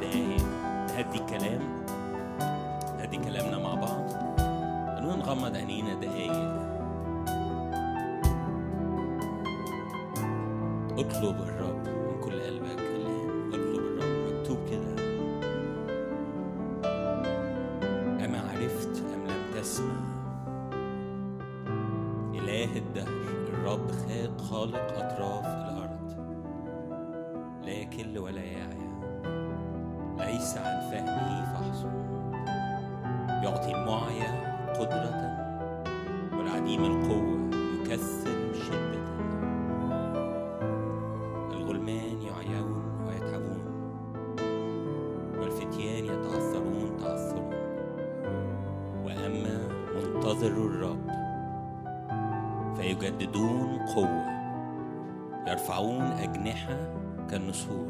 دقايق نهدي الكلام نهدي كلامنا مع بعض خلونا نغمض عينينا دقايق اطلب الرب من كل قلبك الآن اطلب الرب مكتوب كده أما عرفت أم لم تسمع إله الدهر الرب خالق خالق أطراف الأرض لا يكل ولا يعيا ليس عن فهمه فحصه يعطي المعيا قدرة والعديم القوة يكثر شدة الغلمان يعيون ويتعبون والفتيان يتعثرون تعثرون وأما منتظر الرب فيجددون قوة يرفعون أجنحة كالنسور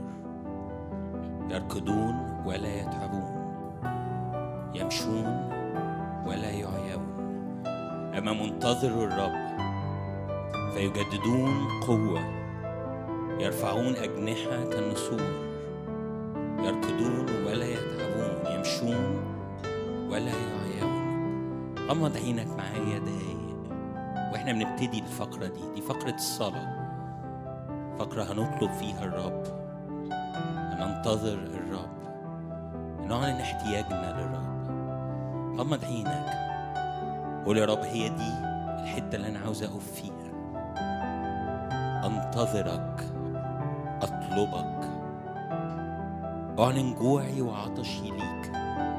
يركضون ولا يتعبون يمشون ولا يعيون أما منتظر الرب فيجددون قوة يرفعون أجنحة كالنسور يركضون ولا يتعبون يمشون ولا يعيون غمض عينك معايا دقايق واحنا بنبتدي الفقرة دي دي فقرة الصلاة فقرة هنطلب فيها الرب هننتظر الرب نعلن احتياجنا للرب غمض عينك قول يا رب هي دي الحتة اللي أنا عاوز أقف فيها أنتظرك أطلبك أعلن جوعي وعطشي ليك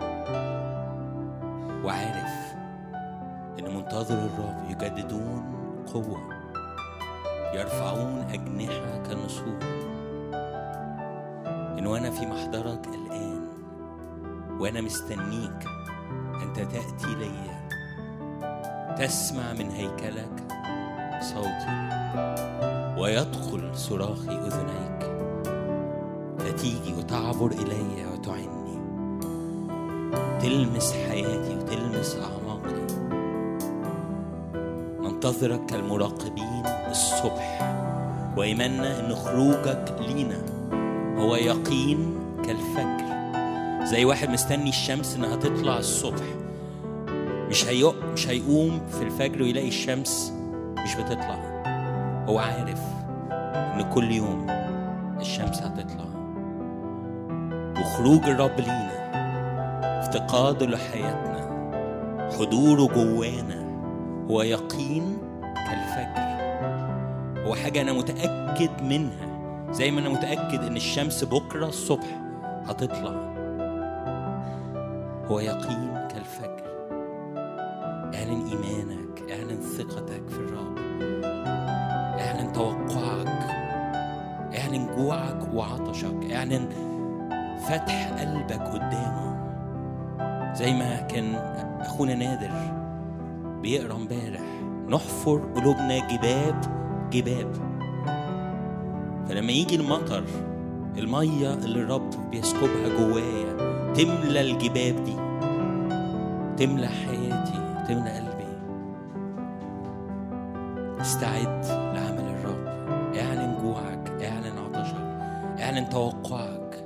وعارف إن منتظر الرب يجددون قوة يرفعون أجنحة كالنسور إن وأنا في محضرك الآن وأنا مستنيك أنت تأتي لي تسمع من هيكلك صوتي ويدخل صراخي أذنيك فتيجي وتعبر إلي وتعني تلمس حياتي وتلمس أعماقي ننتظرك كالمراقبين الصبح وإيماننا إن خروجك لينا هو يقين كالفجر زي واحد مستني الشمس إنها تطلع الصبح مش هيق مش هيقوم في الفجر ويلاقي الشمس مش بتطلع هو عارف إن كل يوم الشمس هتطلع وخروج الرب لينا افتقاده لحياتنا حضوره جوانا هو يقين كالفجر هو حاجة أنا متأكد منها زي ما أنا متأكد إن الشمس بكرة الصبح هتطلع هو يقين كالفجر اعلن إيمانك اعلن ثقتك في الرب اعلن توقعك اعلن جوعك وعطشك اعلن فتح قلبك قدامه زي ما كان اخونا نادر بيقرا امبارح نحفر قلوبنا جباب جباب فلما يجي المطر الميه اللي الرب بيسكبها جوايا تملى الجباب دي تملى حياتي تملى قلبي استعد لعمل الرب اعلن جوعك اعلن عطشك اعلن توقعك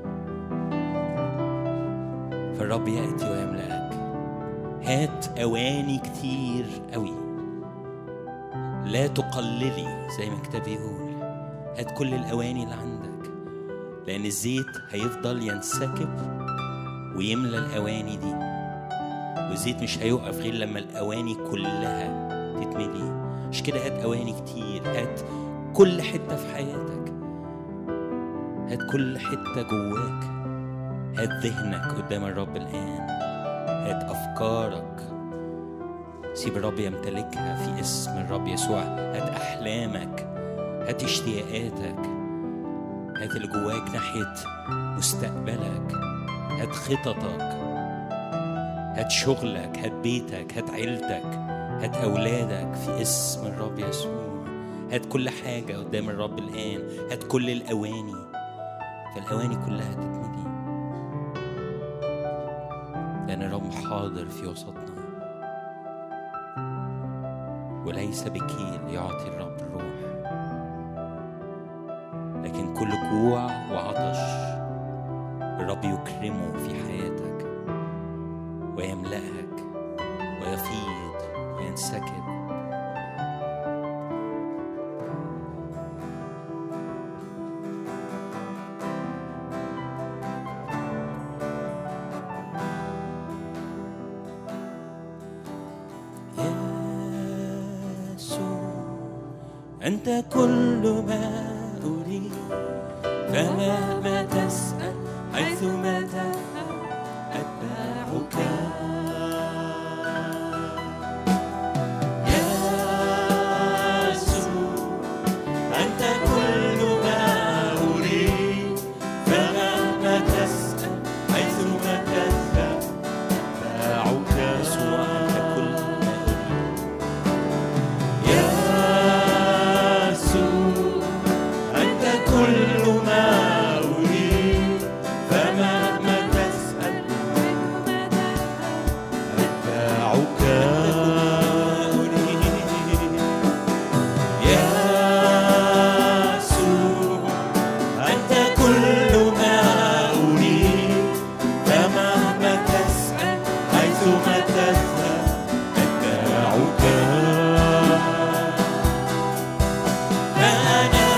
فالرب ياتي ويملاك هات اواني كتير قوي لا تقللي زي ما الكتاب بيقول هات كل الاواني اللي عندك لان الزيت هيفضل ينسكب ويملى الاواني دي والزيت مش هيوقف غير لما الاواني كلها تتملي مش كده هات اواني كتير هات كل حته في حياتك هات كل حته جواك هات ذهنك قدام الرب الان هات افكارك سيب الرب يمتلكها في اسم الرب يسوع هات احلامك هات اشتياقاتك هات اللي جواك ناحيه مستقبلك هات خططك هات شغلك هات بيتك هات عيلتك هات أولادك في اسم الرب يسوع هات كل حاجة قدام الرب الآن هات كل الأواني فالأواني كلها تتملي لأن الرب حاضر في وسطنا وليس بكيل يعطي الرب الروح لكن كل جوع وعطش الرب يكرمه في حياتك ويملأك ويفيض وينسكب يسوع أنت كل ما أريد فمهما تسأل حيثما تذهب أتبعك يسوع أنت كل ما أريد فمهما تسأل حيثما تذهب أتبعك يسوع أنت كل ما أريد يسوع أنت كل ما أريد فمهما تسأل أتبعك يسوع أنت كل ما أريد فمهما تسأل حيثما تذهب أتبعك أنا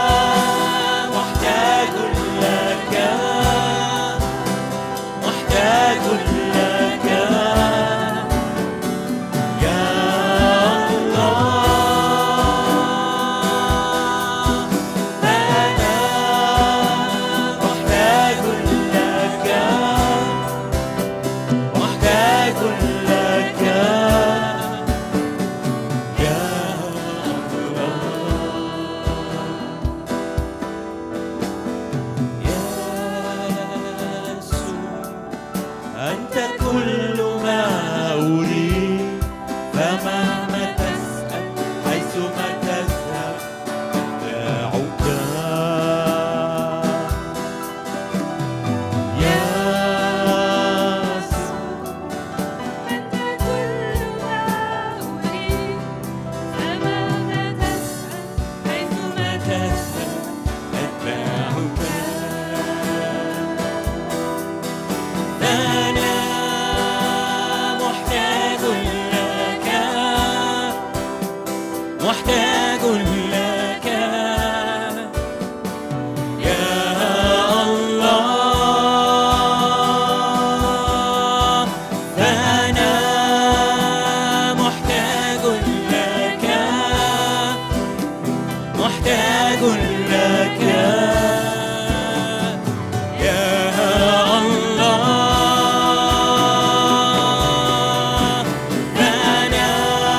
محتاج لك محتاج لك يا الله أنا محتاج لك محتاج لك يا يسوع أنت كل ما أريد فمهما تسأل حيثما تذهب أتبعك يسوع أنت كل ما أريد فمهما تسأل حيثما تسأل أتبعك أنا محتاج لك محتاج لك يا الله أنا محتاج لك محتاج لك يا الله أنا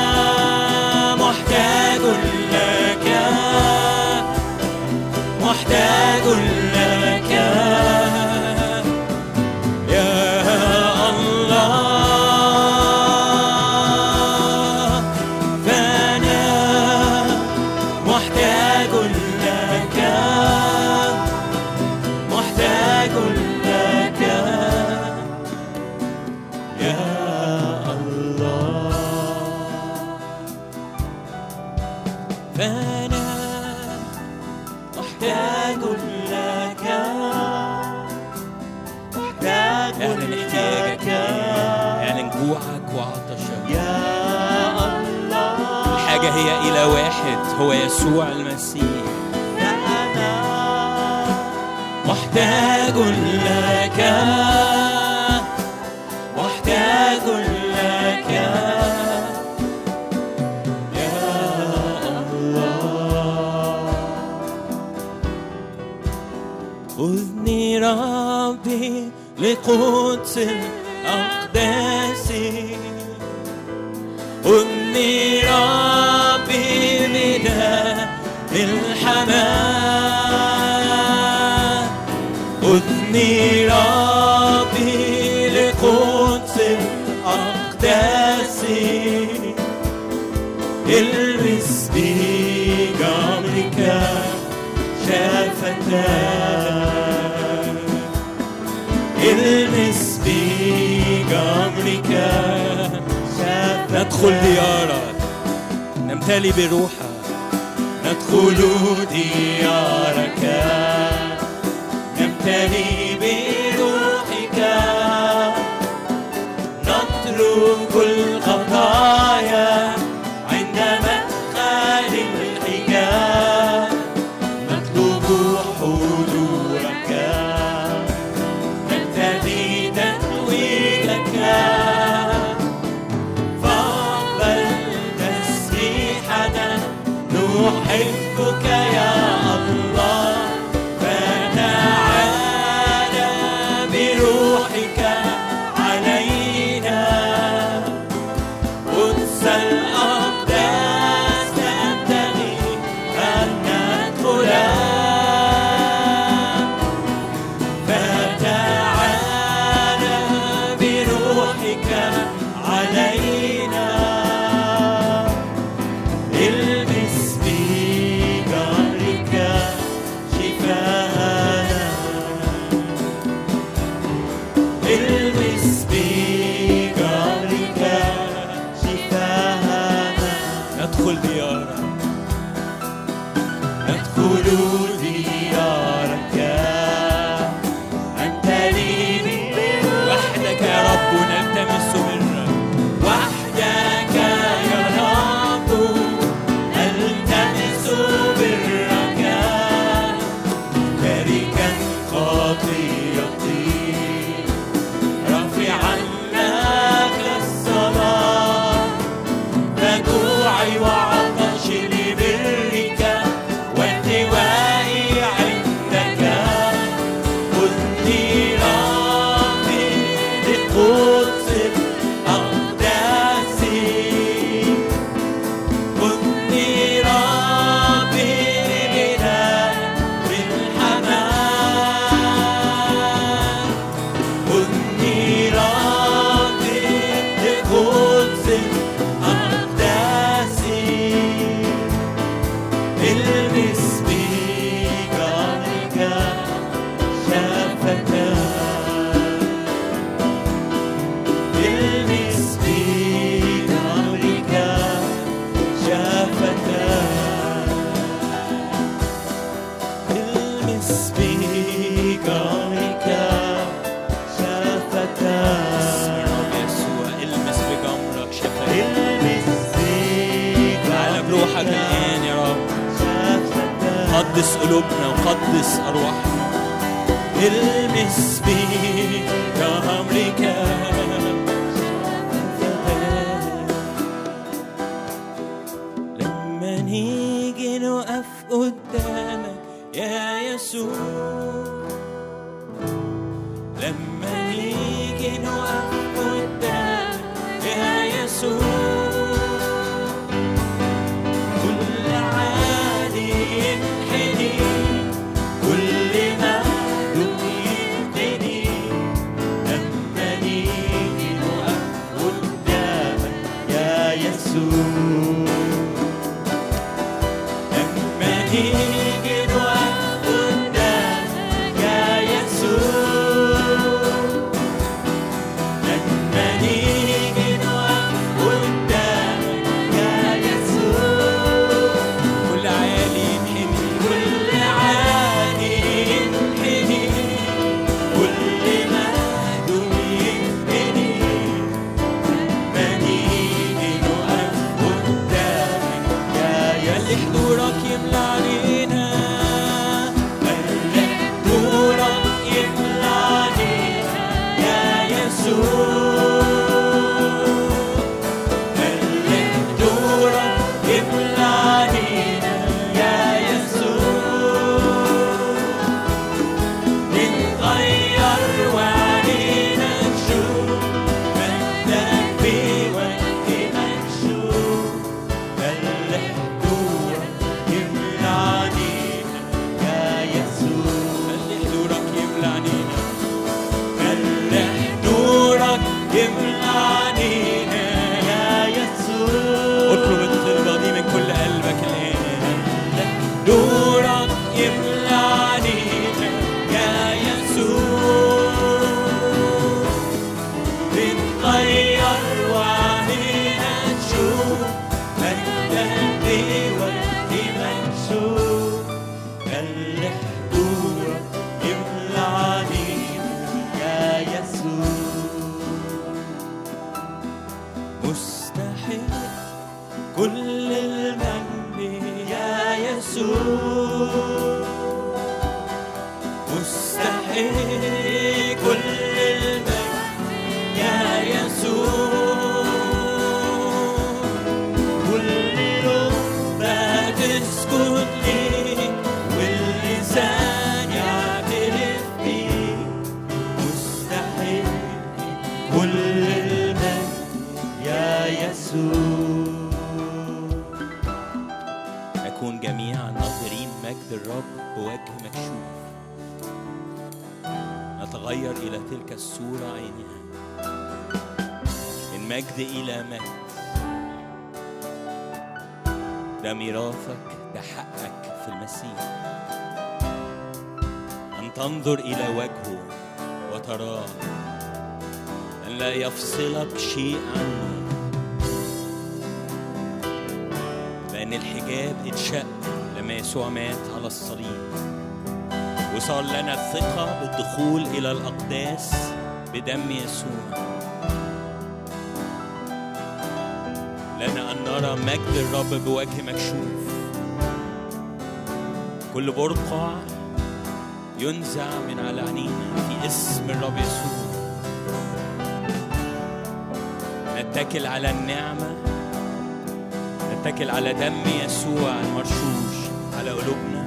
محتاج لك محتاج لك يا الله فأنا محتاج لك محتاج لك يا الله فأنا محتاج لك محتاج اعلن احتياجك اعلن جوعك وعطشك يا الله الحاجة هي إلى واحد هو يسوع المسيح أنا محتاج لك محتاج لك يا الله خذني ربي لقدس الأقداس خذني ربي نداء الحمام خذني ربي لقدس الأقداس البس بجمرك شفتاك المس بجمرك شفتاك ندخل ديارك نمتلي بروحك ندخل ديارك نمتلي بروحك لتتويجك فاقبل تسبيحنا نحبك يا الله فتعالى بروحك علينا قدس الأقداس نبتغي أن ندخل فتعالى بروحك علينا البس بجهرك شفاءنا البس بجهرك شفاءنا ندخل ديارك ندخل ديارك أنت لي وحدك يا رب نلتمس برك وحدك يا رب نلتمس برك تاركا خطيئتي رافعا لك الصلاة فجوعي وعطشي لبرك واحتوائي عندك خذني ربي لقدس الأقداس خذني ربي لبناء الحمام خذني ربي لقدس الأقداس البس بجهرك شفتك البس بجهرك شفتك البس بجهرك شفتك رب يسوع المس بجمرك شفاك البس تعالى بروحك الآن يا رب قدس قلوبنا وقدس أرواحنا المس بجمرك لما نيجي نقف قدامك يا يسوع لما نيجي نقف قدامك يا يسوع كل عالي ينحني كل ما يبتدي لما نيجي نقف قدامك يا يسوع لما نيجي نقف قدامك يا يسوع لما نيجي نقف قدامك يا يسوع كل عالي ينحني كل عالي ينحني كل مهدوم ينحني لما نيجي نقف قدامك يا خلي يسوع حضورك يملى علينا خلي حضورك يملى علينا يا يسوع خلي حضورك يملى علينا يا يسوع نتغير وعلينا نشوف مجدك في وقت مكشوف خلي حضورك يملى علينا يا يسوع خلي حضورك يملى علينا خلي حضورك يملى علينا يا يسوع اطلب الطلبة دي من كل قلبك الآن حضورك يملى علينا يا يسوع نتغير وعلينا نشوف مجدك في وقت مكشوف خلي حضورك يملى علينا يا يسوع مستحيل كل المجد يا يسوع مستحيل كل كل المجد يا يسوع نكون جميعا ناظرين مجد الرب بوجه مكشوف نتغير إلى تلك الصورة عينها من مجد إلى مجد ده ميراثك ده حقك في المسيح أن تنظر إلى وجهه وتراه أن لا يفصلك شيء عنه لأن الحجاب اتشق لما يسوع مات على الصليب وصار لنا الثقة بالدخول إلى الأقداس بدم يسوع لنا أن نرى مجد الرب بوجه مكشوف كل برقع ينزع من على عينينا في اسم الرب يسوع نتكل على النعمه نتكل على دم يسوع المرشوش على قلوبنا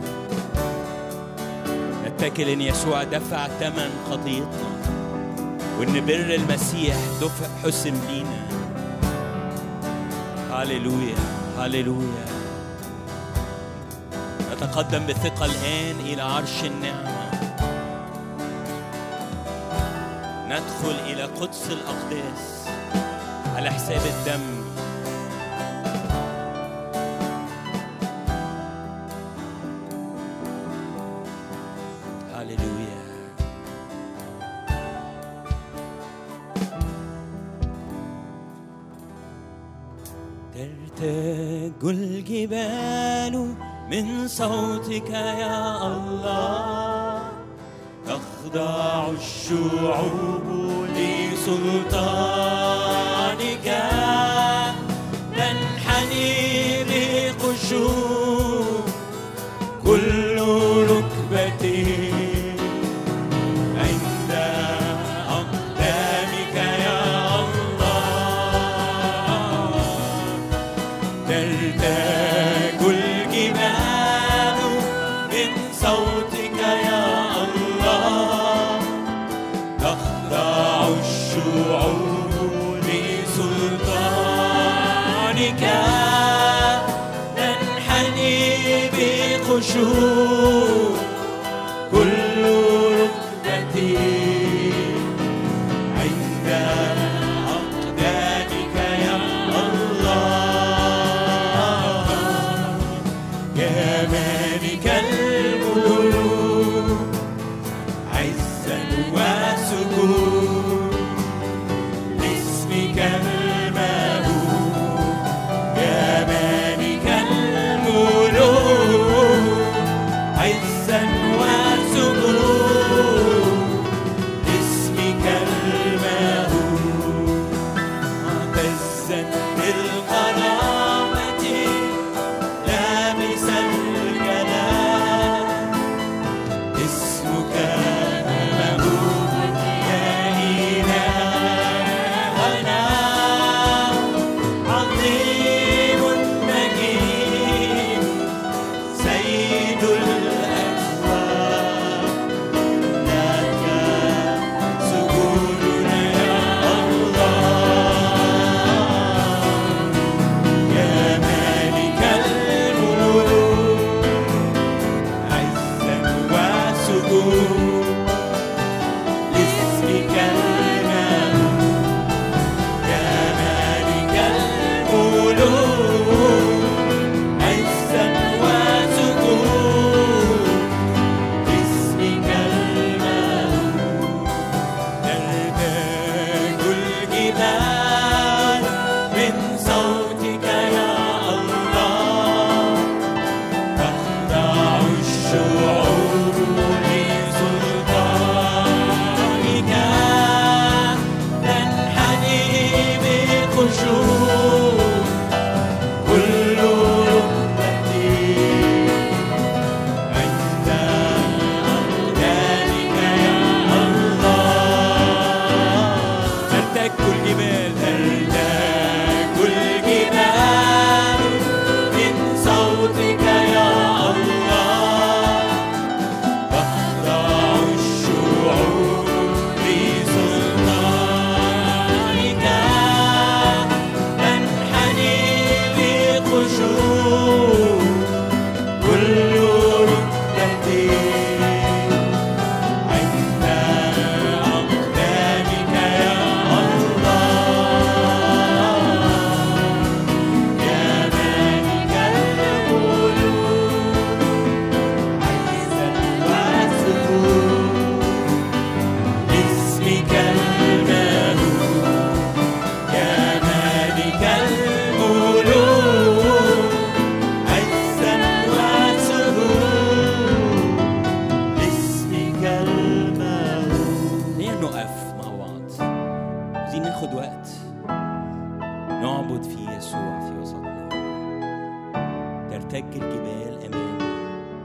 نتكل ان يسوع دفع ثمن خطيتنا وان بر المسيح دفع حسن لينا هللويا هللويا نتقدم بثقة الآن إلى عرش النعمة ندخل إلى قدس الأقداس على حساب الدم هللويا ترتج الجبال من صوتك يا الله تخضع الشعوب لسلطانك تنحني بخشوع كل ركبة عند أقدامك يا الله ترتاج الجبال من صوتك يا الله تخضع الشعوب لسلطانك تنحني بخشوع كل ركبة عند أقدامك يا الله يا مالك الملوك عزا وسكون لاسمك المهول يا مالك الملوك عزا وسكون عايزين ناخد وقت نعبد فيه يسوع في وسطنا ترتج الجبال أمامه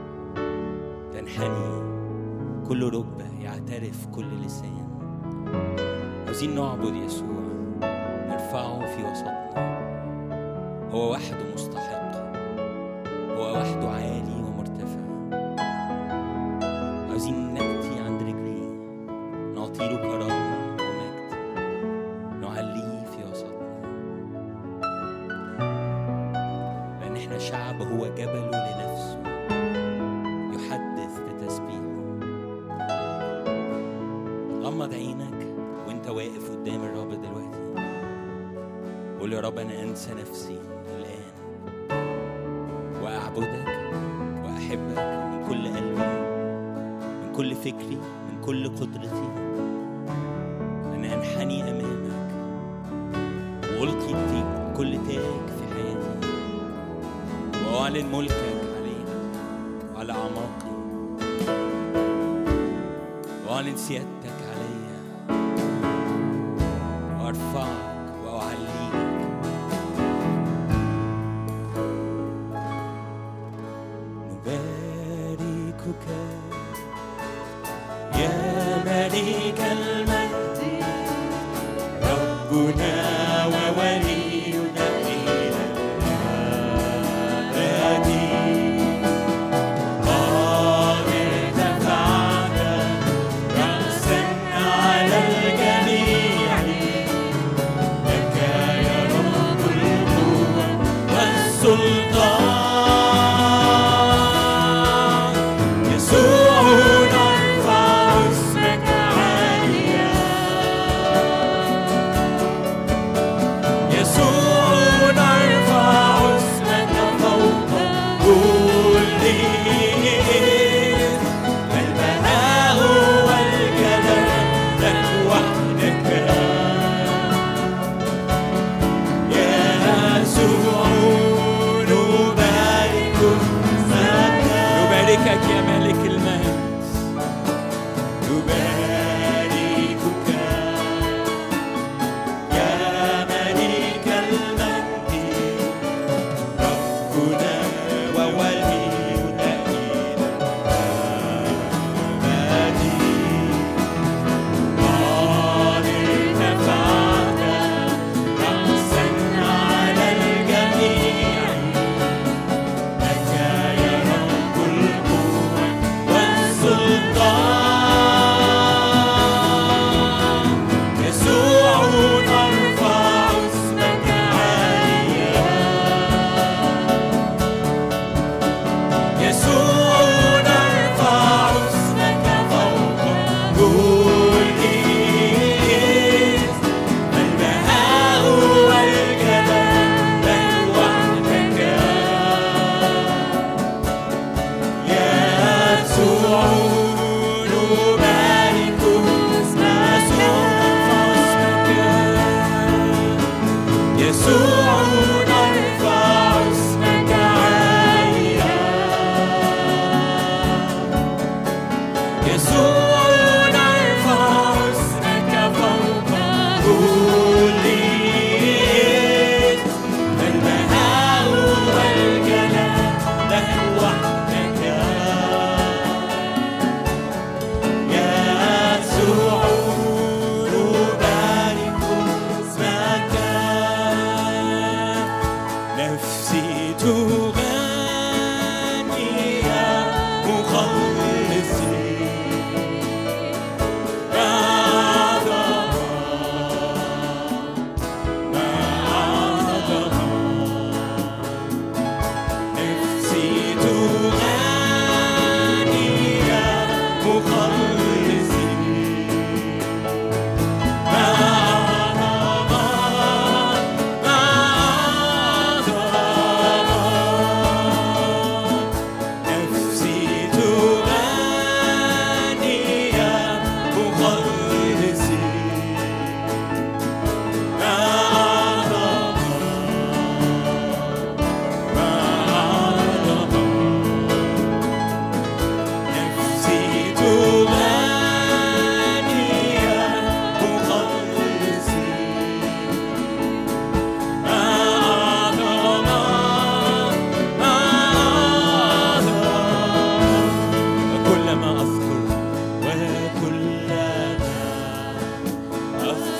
تنحني كل ركبة يعترف كل لسان عايزين نعبد يسوع نرفعه في وسطنا هو وحده مستحق هو وحده عالي ومرتفع عايزين نأتي عند رجليه نعطيله كرامة ومجد نعليه في وسطنا لأن احنا شعب هو جبله لنفسه يحدث بتسبيحه غمض عينك وانت واقف قدام الرب دلوقتي قول يا رب انا انسى نفسي الان واعبدك واحبك من كل قلبي من كل فكري من كل قدرتي انا انحني امامك والقي التي- كل تاج في حياتي واعلن ملكك علينا على اعماقي واعلن سيادتك عليا وارفعك واعليك نباركك يا ملك المجد ربنا وولينا إلى الأبد قد ارتفعت رأسا على الجميع لك يا رب القوة والسلطان يسوع نرفع اسمك عاليا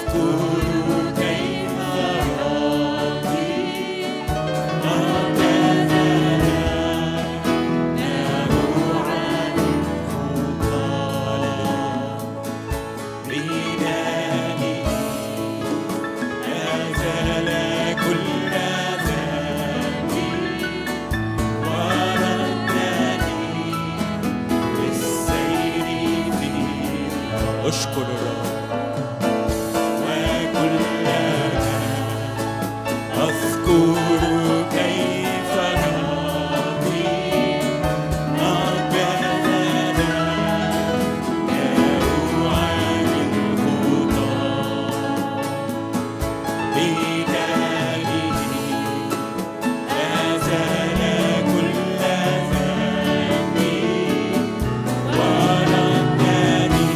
أذكر كيف ربي قد نهاه عن الخطى بدانه أزال كل ذنبي وردني بالسير في اشكر الرب وكلما أذكر كيف ربي قد بذلنا عن الخطى بدانه أزال كل ذنبي وردني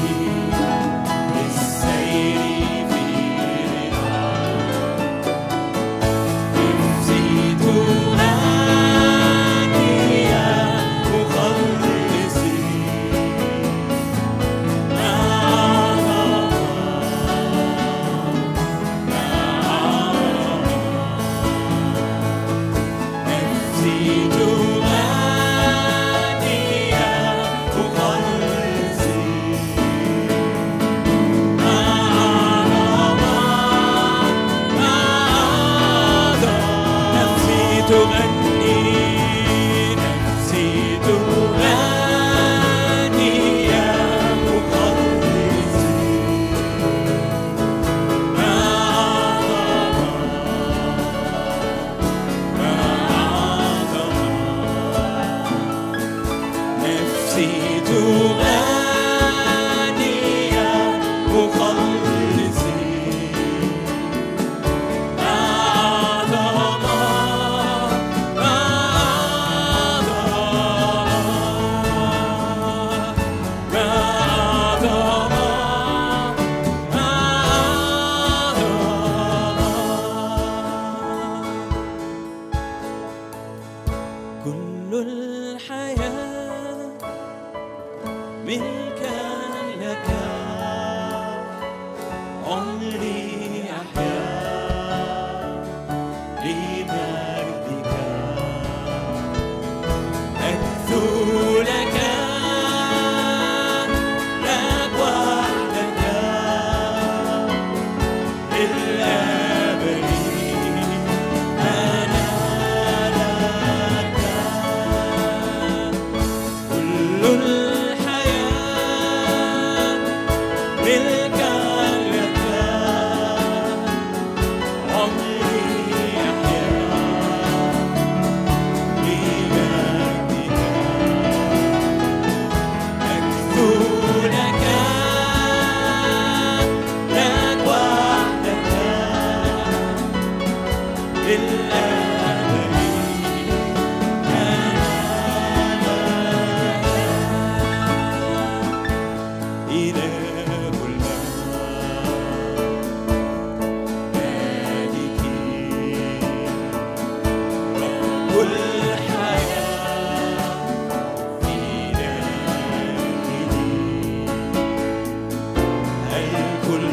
بالسير في رضاه نفسي تغني يا مخلصي نفسي تغني يا مخلصي نفسي تغني نفسي تغني يا مخلصي ما أعظم ما أعظم نفسي تغني يا مخلصي ما أعظم ما أعظم ما أعظم ما أعظم كل الحياة ملكا لك عمري أحيا لمجدك أكثر لك لك وحدك للأبد أنا لك كل الحياة ملكا لك عمري أحيا لمجدك أكثر لك لك وحدك للأبد إله الماء مالكي رب الحياة في داخلي الكل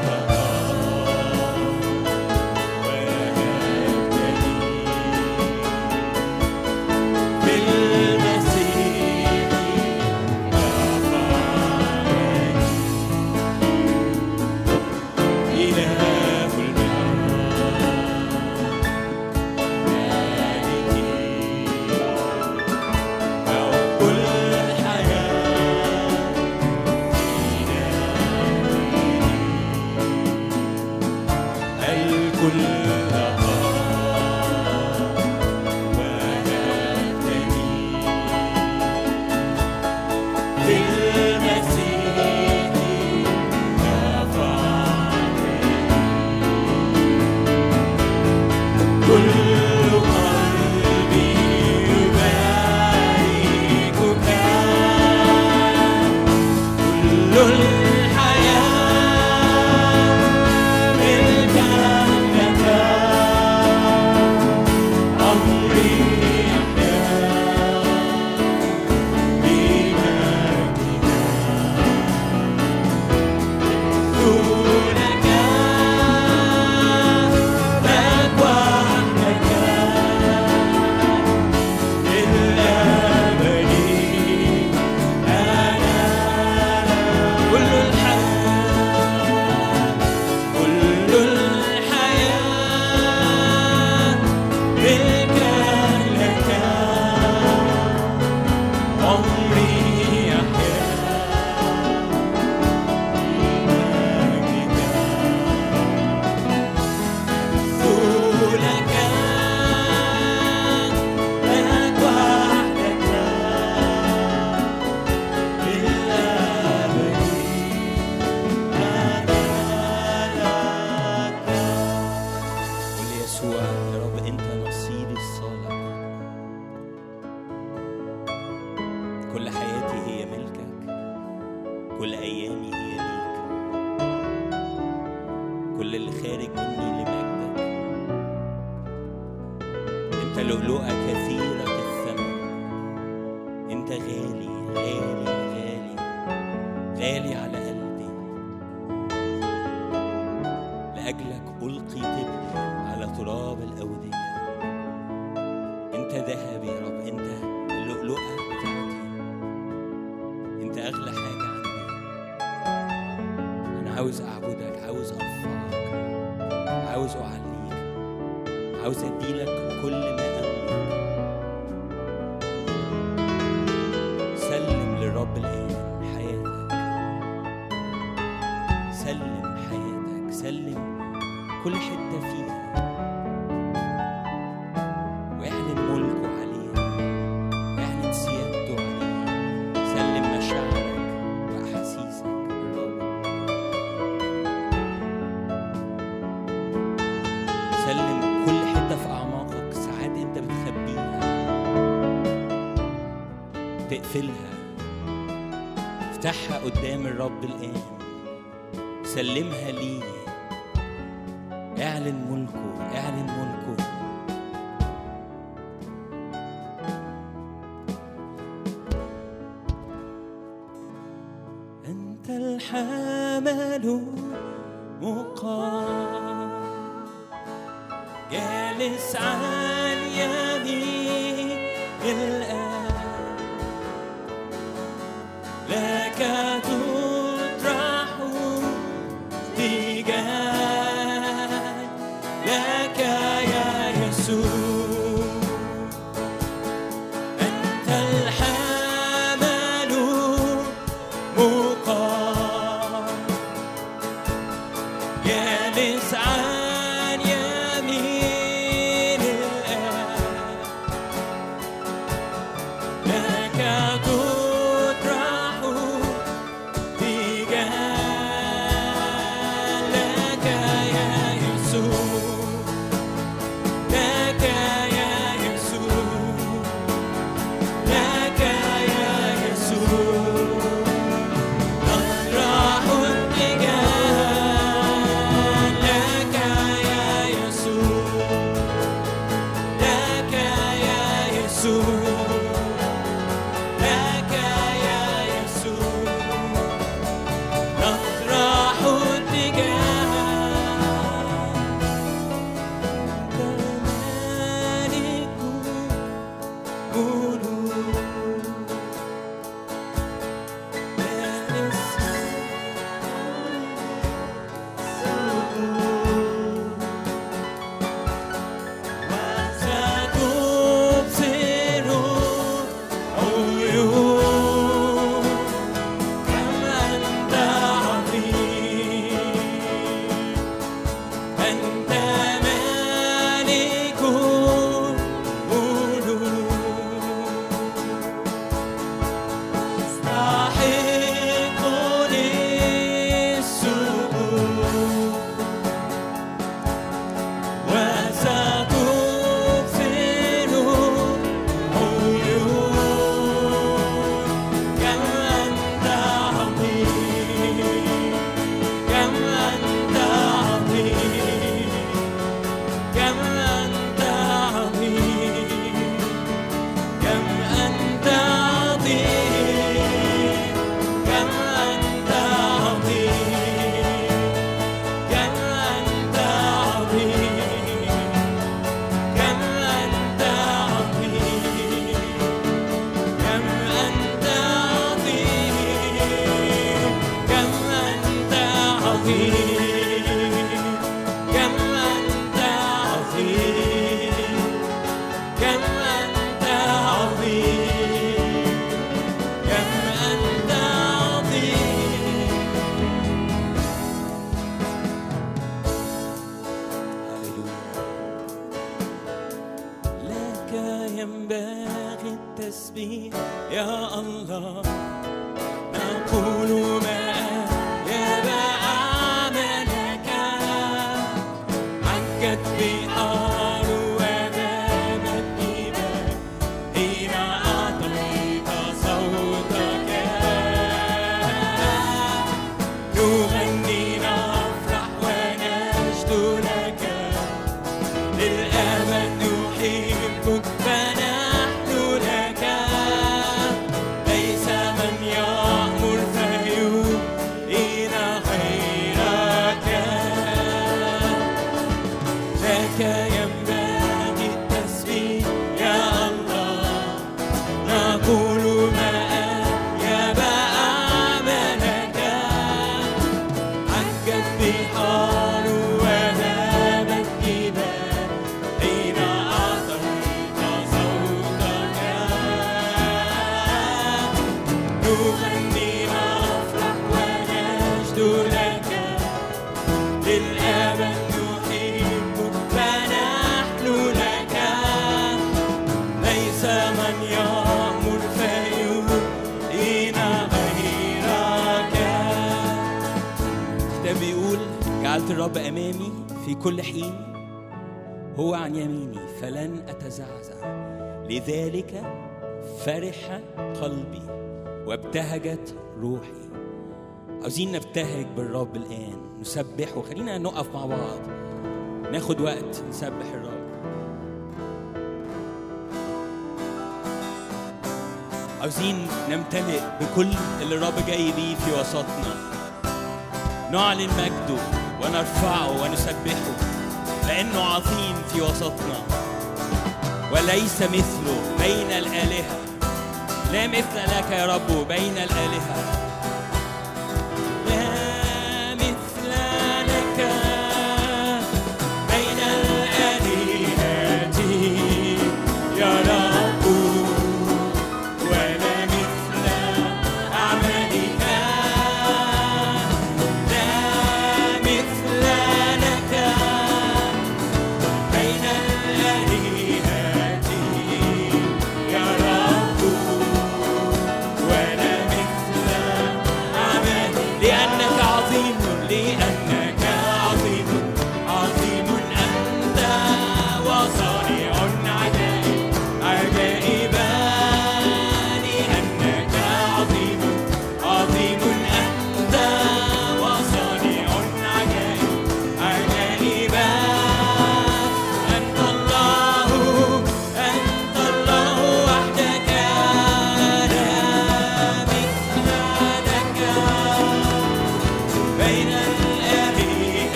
وهبتني بالمسيح رفعني إله الماء مالكي رب الحياة في داخلي الكل وهبتني بالمسيح رفعني كل قلبي يباركك كل الحياة ملكا لك كل اللي خارج مني لمجدك انت لؤلؤة كثيرة الثمن انت غالي غالي غالي غالي على قلبي لأجلك ألقي تبري على تراب الأودية انت ذهب يا رب انت اللؤلؤة بتاعتي انت أغلى حاجة عندي أنا عاوز أعبدك عاوز أرفعك عاوز أعليك عاوز أديلك كل ما أملك سلم للرب الآن حياتك سلم حياتك سلم كل حتة فيها واعلن ملكه عليها واعلن سيادته عليها سلم مشاعرك وأحاسيسك للرب سلم كل حتة في أعماقك ساعات أنت بتخبيها تقفلها افتحها قدام الرب الآن سلمها ليه اعلن ملكه اعلن ملكه أنت الحمل مقام جالس عن يمين الآب لك تطرح تجاه لك يا يسوع أنت الحمل مقام جالس عن يمين الآب لك تطرح تجاه لك يا يسوع لك يا يسوع لك يا يسوع نطرح اتجاه لك يا يسوع لك يا يسوع لك يا يسوع نطرح اتجاه أنت مالك ملوك وستبصر عيون كم أنت عظيم أنت مالك ملوك مستحق للسجود وستبصر عيون كم أنت عظيم كم أنت عظيم كم أنت عظيم كم أنت عظيم كم أنت عظيم كم أنت عظيم كم أنت عظيم كم أنت عظيم كم أنت عظيم كم أنت عظيم كم أنت عظيم كم أنت عظيم لك ينبغي التسبيح يا الله نقول ما يبقى عملك عجت بحار وذابت جبال حين أعطيت صوتك نغني نفرح ونبكي ونجد لك للأبد نحبك فنحن لك ليس من يأمر فيؤين خيرك لك ينبغي التسبيح يا الله نقول ما أجاب أعمالك عجت بحار وذابت جبال حين أعطيت صوتك نغني نفرح ونجد لك للأبد نحبك فنحن لك ليس من يأمر فيؤين غيرك ده بيقول جعلت الرب امامي في كل حين هو عن يميني فلن اتزعزع لذلك فرح قلبي وابتهجت روحي عاوزين نبتهج بالرب الان نسبحه خلينا نقف مع بعض ناخد وقت نسبح الرب عاوزين نمتلئ بكل اللي الرب جاي بيه في وسطنا نعلن مجده ونرفعه ونسبحه لأنه عظيم في وسطنا وليس مثله بين الآلهة لا مثل لك يا رب بين الآلهة